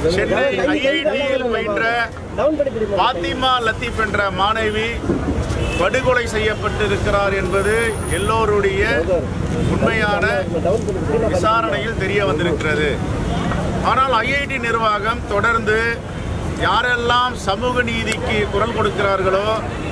சென்னை ஐஐடியில் பயின்ற பாத்திமா லத்தீப் என்ற மாணவி படுகொலை செய்யப்பட்டிருக்கிறார் என்பது எல்லோருடைய உண்மையான விசாரணையில் தெரிய வந்திருக்கிறது ஆனால் ஐஐடி நிர்வாகம் தொடர்ந்து யாரெல்லாம் சமூக நீதிக்கு குரல் கொடுக்கிறார்களோ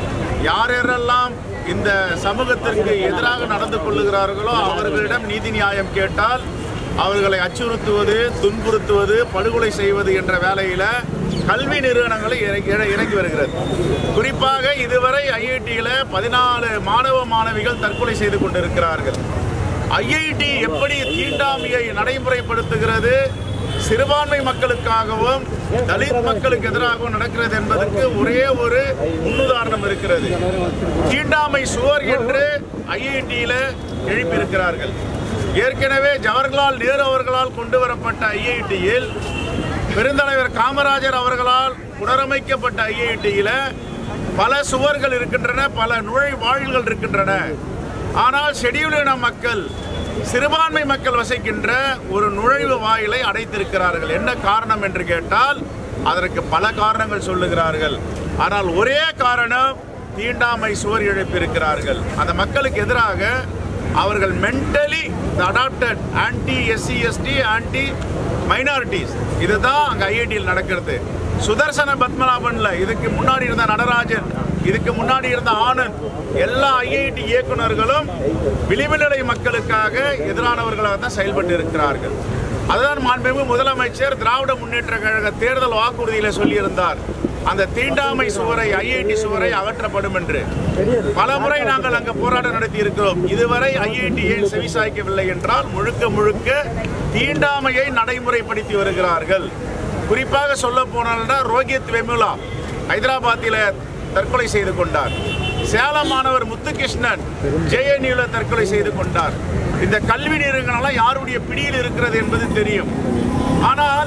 யாரெல்லாம் இந்த சமூகத்திற்கு எதிராக நடந்து கொள்ளுகிறார்களோ அவர்களிடம் நீதி நியாயம் கேட்டால் அவர்களை அச்சுறுத்துவது துன்புறுத்துவது படுகொலை செய்வது என்ற வேலையில கல்வி நிறுவனங்களை இறங்கி இறங்கி வருகிறது குறிப்பாக இதுவரை ஐஐடியில் பதினாலு மாணவ மாணவிகள் தற்கொலை செய்து கொண்டிருக்கிறார்கள் ஐஐடி எப்படி தீண்டாமையை நடைமுறைப்படுத்துகிறது சிறுபான்மை மக்களுக்காகவும் தலித் மக்களுக்கு எதிராகவும் நடக்கிறது என்பதற்கு ஒரே ஒரு முன்னுதாரணம் இருக்கிறது தீண்டாமை சுவர் என்று ஐஐடியில் எழுப்பியிருக்கிறார்கள் ஏற்கனவே ஜவஹர்லால் நேரு அவர்களால் கொண்டு வரப்பட்ட ஐஐடியில் பெருந்தலைவர் காமராஜர் அவர்களால் புனரமைக்கப்பட்ட ஐஐடியில் பல சுவர்கள் இருக்கின்றன பல நுழைவாயில்கள் இருக்கின்றன ஆனால் ஷெடியூல் இன மக்கள் சிறுபான்மை மக்கள் வசிக்கின்ற ஒரு நுழைவு வாயிலை அடைத்திருக்கிறார்கள் என்ன காரணம் என்று கேட்டால் அதற்கு பல காரணங்கள் சொல்லுகிறார்கள் ஆனால் ஒரே காரணம் தீண்டாமை சுவர் எழுப்பியிருக்கிறார்கள் அந்த மக்களுக்கு எதிராக அவர்கள் mentally adapted anti SC ST anti minorities இதுதான் அங்கே ஐஐடியில் நடக்கிறது சுதர்சன பத்மநாபன்ல இதுக்கு முன்னாடி இருந்த நடராஜன் இதுக்கு முன்னாடி இருந்த ஆனந்த் எல்லா ஐஐடி இயக்குனர்களும் விளிம்புநிலை மக்களுக்காக எதிரானவர்களாக தான் செயல்பட்டு இருக்கிறார்கள் அதுதான் மாண்புமிகு முதலமைச்சர் திராவிட முன்னேற்ற கழக தேர்தல் வாக்குறுதியில் சொல்லியிருந்தார் அந்த தீண்டாமை சுவரை ஐஐடி சுவரை அகற்றப்படும் என்று பல முறை நாங்கள் அங்கு போராட்டம் நடத்தி இருக்கிறோம் இதுவரை ஐஐடி ஏன் செவிசாய்க்கவில்லை என்றால் முழுக்க முழுக்க தீண்டாமையை நடைமுறைப்படுத்தி வருகிறார்கள் குறிப்பாக சொல்ல போனால் ரோஹித் வெமுலா ஹைதராபாத்தில் தற்கொலை செய்து கொண்டார் சேலம் மாணவர் முத்துகிருஷ்ணன் ஜேஎன்யூல தற்கொலை செய்து கொண்டார் இந்த கல்வி நிறுவனங்கள்லாம் யாருடைய பிடியில் இருக்கிறது என்பது தெரியும் ஆனால்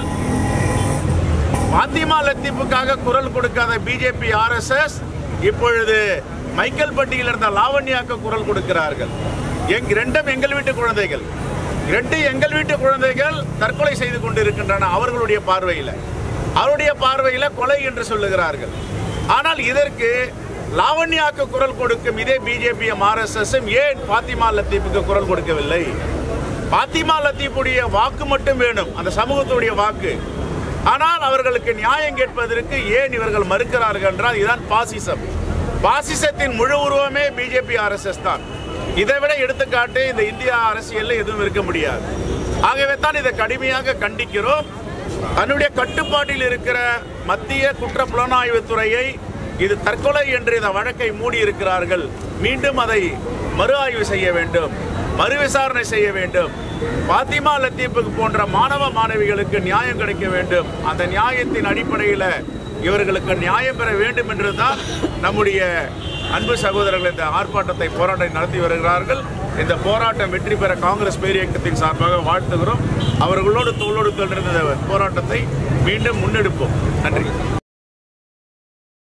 பாத்திமா லத்தீப்புக்காக குரல் கொடுக்காத பிஜேபி ஆர்எஸ்எஸ் இப்பொழுது மைக்கேல் பட்டியில் இருந்த லாவண்யாக்கு குரல் கொடுக்கிறார்கள் எங் ரெண்டும் எங்கள் வீட்டு குழந்தைகள் ரெண்டு எங்கள் வீட்டு குழந்தைகள் தற்கொலை செய்து கொண்டிருக்கின்றன அவர்களுடைய பார்வையில் அவருடைய பார்வையில் கொலை என்று சொல்லுகிறார்கள் ஆனால் இதற்கு லாவண்யாக்கு குரல் கொடுக்கும் இதே பிஜேபியும் ஆர்எஸ்எஸும் ஏன் பாத்திமா லத்தீப்புக்கு குரல் கொடுக்கவில்லை பாத்திமா லத்தீப்புடைய வாக்கு மட்டும் வேணும் அந்த சமூகத்துடைய வாக்கு ஆனால் அவர்களுக்கு நியாயம் கேட்பதற்கு ஏன் இவர்கள் மறுக்கிறார்கள் என்றால் இதுதான் பாசிசம் பாசிசத்தின் முழு உருவமே பிஜேபி ஆர்எஸ்எஸ் தான் இதை விட எடுத்துக்காட்டு இந்த இந்தியா அரசியலில் எதுவும் இருக்க முடியாது ஆகவே தான் இதை கடுமையாக கண்டிக்கிறோம் தன்னுடைய கட்டுப்பாட்டில் இருக்கிற மத்திய குற்ற புலனாய்வுத்துறையை இது தற்கொலை என்று இந்த வழக்கை மூடி இருக்கிறார்கள் மீண்டும் அதை மறு ஆய்வு செய்ய வேண்டும் மறு விசாரணை செய்ய வேண்டும் பாத்திமா லத்தீப்புக்கு போன்ற மாணவ மாணவிகளுக்கு நியாயம் கிடைக்க வேண்டும் அந்த நியாயத்தின் அடிப்படையில் இவர்களுக்கு நியாயம் பெற வேண்டும் என்றுதான் நம்முடைய அன்பு சகோதரர்கள் இந்த ஆர்ப்பாட்டத்தை போராட்டம் நடத்தி வருகிறார்கள் இந்த போராட்டம் வெற்றி பெற காங்கிரஸ் பேரியக்கத்தின் சார்பாக வாழ்த்துகிறோம் அவர்களோடு தோளோடு தொடர்ந்த இந்த போராட்டத்தை மீண்டும் முன்னெடுப்போம் நன்றி